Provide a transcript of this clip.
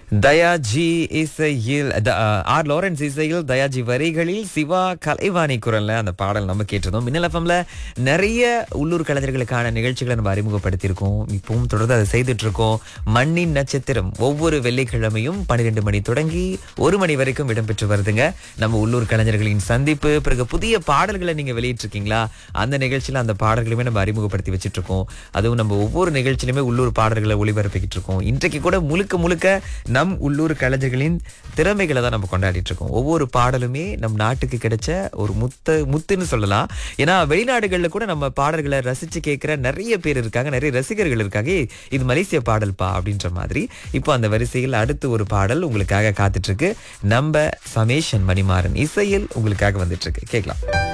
தயாஜி இசையில் த- R Lawrence இசையில் தயாஜி வரிகளில் சிவா கலைவாணி குரல்ல அந்த பாடல் நம்ம கேட்டிருந்தோம் மின்னல் எஃப்எம்ல நிறைய உள்ளூர் கலைஞர்களுக்கான நிகழ்ச்சிகளை நம்ம அறிமுகப்படுத்தியிருக்கோம் இப்பவும் தொடர்ந்து அதை செய்துட்டு இருக்கோம் மண்ணின் நட்சத்திரம் ஒவ்வொரு வெள்ளிக்கிழமையும் பன்னிரெண்டு மணி தொடங்கி ஒரு மணி வரைக்கும் இடம்பெற்று வருதுங்க நம்ம உள்ளூர் கலைஞர்களின் சந்திப்பு பிறகு புதிய பாடல்களை நீங்க வெளியிட்டிருக்கீங்களா அந்த நிகழ்ச்சியில அந்த பாடல்களையுமே நம்ம அறிமுகப்படுத்தி வச்சிட்டு இருக்கோம் அதுவும் நம்ம ஒவ்வொரு நிகழ்ச்சியிலுமே உள்ளூர் பாடல்களை ஒளிபரப்பிக்கிட்டு இருக்கோம் இன்றைக்கு கூட முழுக்க முழுக்க நம் உள்ளூர் கலைஞர்களின் திறமைகளை தான் நம்ம கொண்டாடிட்டு இருக்கோம் ஒவ்வொரு பாடலுமே நம் நாட்டுக்கு கிடைச்ச ஒரு முத்த முத்துன்னு சொல்லலாம் ஏன்னா வெளிநாடுகள்ல கூட நம்ம பாடல்களை ரசிச்சு கேட்கிற நிறைய பேர் இருக்காங்க நிறைய ரசிகர்கள் இருக்காங்க "ஏய், இது மலேசிய பாடல்பா அப்படின்ற மாதிரி இப்போ அந்த வரிசையில் அடுத்து ஒரு பாடல் உங்களுக்காக காத்துட்டு இருக்கு நம்ம சமேஷன் மணிமாறன் இசையில் உங்களுக்காக வந்துட்டு இருக்கு கேட்கலாம்